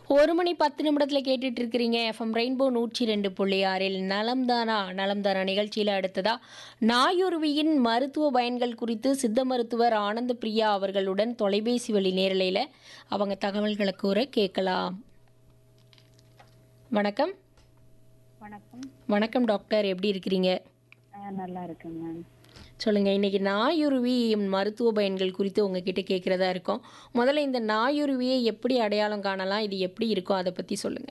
ஒரு மணி பத்து நிமிடத்தில் கேட்டுட்டு இருக்கிறீங்க எஃப்எம் ரெயின்போ நூற்றி ரெண்டு புள்ளி ஆறில் நலம்தானா நலம்தானா நிகழ்ச்சியில் அடுத்ததா நாயுருவியின் மருத்துவ பயன்கள் குறித்து சித்த மருத்துவர் ஆனந்த பிரியா அவர்களுடன் தொலைபேசி வழி நேரலையில் அவங்க தகவல்களை கூற கேட்கலாம் வணக்கம் வணக்கம் வணக்கம் டாக்டர் எப்படி இருக்கிறீங்க ஆ, நல்லா இருக்கேங்க மேம் சொல்லுங்க இன்னைக்கு நாயுருவி மருத்துவ பயன்கள் குறித்து உங்ககிட்ட கேட்குறதா இருக்கோம் முதல்ல இந்த நாயுருவியை எப்படி அடையாளம் காணலாம் இது எப்படி இருக்கும் அதை பற்றி சொல்லுங்க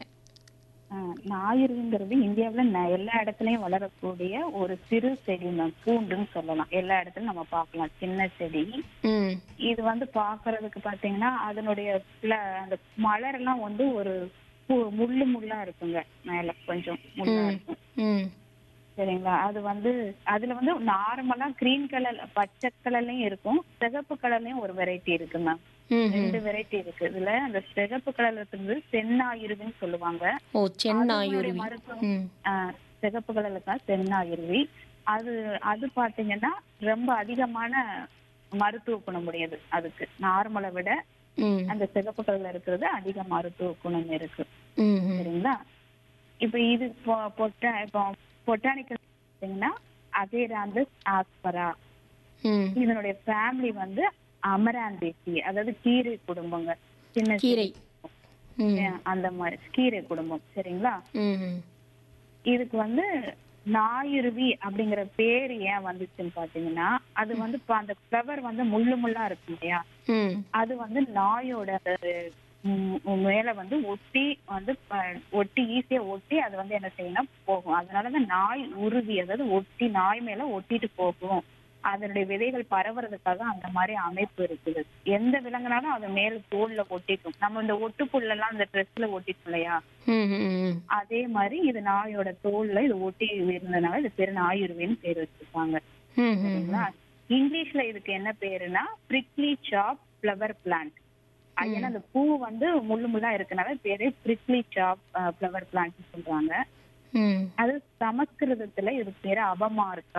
ஆ, ஞாயிறுங்கிறது இந்தியாவில் எல்லா இடத்துலயும் வளரக்கூடிய ஒரு சிறு செடி மேம் பூண்டுன்னு சொல்லலாம் எல்லா இடத்துலயும் நம்ம பார்க்கலாம் சின்ன செடி ம் இது வந்து பார்க்கிறதுக்கு பார்த்தீங்கன்னா அதனுடைய பிள- அந்த மலரெல்லாம் வந்து ஒரு பூ- முள்ளு முள்ளா இருக்குங்க மேல கொஞ்சம் முள்ளா இருக்கும் ம் சரிங்களா அது வந்து அதுல வந்து நார்மலா கிரீன் கலர் பச்சை கலர்லயும் இருக்கும் சிகப்பு கலர்லயும் ஒரு வெரைட்டி இருக்கு மேம் ம் ரெண்டு வெரைட்டி இருக்கு இதுல அந்த சிகப்பு கலர்ல இருக்கிறது சென்னாயிருதுன்னு சொல்லுவாங்க ஓ சென்னாயுருவி மருத்துவம் ம் ஆஹ் சிகப்பு கலர்ல இருக்கா சென்னாயிருவி அது அது பாத்தீங்கன்னா ரொம்ப அதிகமான மருத்துவ குணம் உடையது அதுக்கு நார்மலை விட ம் அந்த சிகப்பு கலர்ல இருக்கிறது அதிக மருத்துவ குணம் இருக்கு ம் ம் சரிங்களா இப்ப இது பொ- பொட்டா இப்போ பொட்டானிக்கல் பாத்தீங்கன்னா அதேராந்தஸ் ஆஸ்பரா ம் இதனுடைய ஃபேமிலி வந்து அமராந்தேசி அதாவது கீரை குடும்பங்க சின்ன கீரை ம் அஹ் அந்த மாதிரி கீரை குடும்பம் சரிங்களா ம் ம் இதுக்கு வந்து நாயுருவி அப்படிங்கிற பேர் ஏன் வந்துச்சுன்னு பாத்தீங்கன்னா அது வந்து இப்ப அந்த ஃப்ளவர் வந்து முள்ளு முள்ளா இருக்கும் இல்லையா ம் அது வந்து நாயோட அந்த, ம், மேல வந்து ஒட்டி வந்து ப- ஒட்டி ஈஸியா ஒட்டி அது வந்து என்ன செய்யணும்னா போகும் அதனாலதான் நாய் உருவி அதாவது ஒட்டி நாய் மேல ஒட்டிட்டு போகும் அதனுடைய விதைகள் பரவுறதுக்காக அந்த மாதிரி அமைப்பு இருக்குது எந்த விலங்குனாலும் அது மேல தோல்ல ஒட்டிக்கும் நம்ம இந்த ஒட்டுப்புள்ள எல்லாம் இந்த ட்ரெஸ்ல ஒட்டிக்கும் இல்லையா ம் ம் அதே மாதிரி இது நாயோட தோல்ல இது ஒட்டி இருந்ததுனால இது பேரு நாயுருவின்னு பேர் வச்சிருக்காங்க ம் ம் சரிங்களா இங்கிலீஷ்ல இதுக்கு என்ன பேருன்னா பிரிக்லி சாப் ஃப்ளவர் பிளான்ட் ஏன்னா அந்த பூ வந்து முள்ளு முள்ளா இருக்கனால பேரு பிரிக்லி சாப் ஃப்ளவர் பிளான்ட் சொல்றாங்க ம் அது சமஸ்கிருதத்துல இது பேரு அபமார்க்கா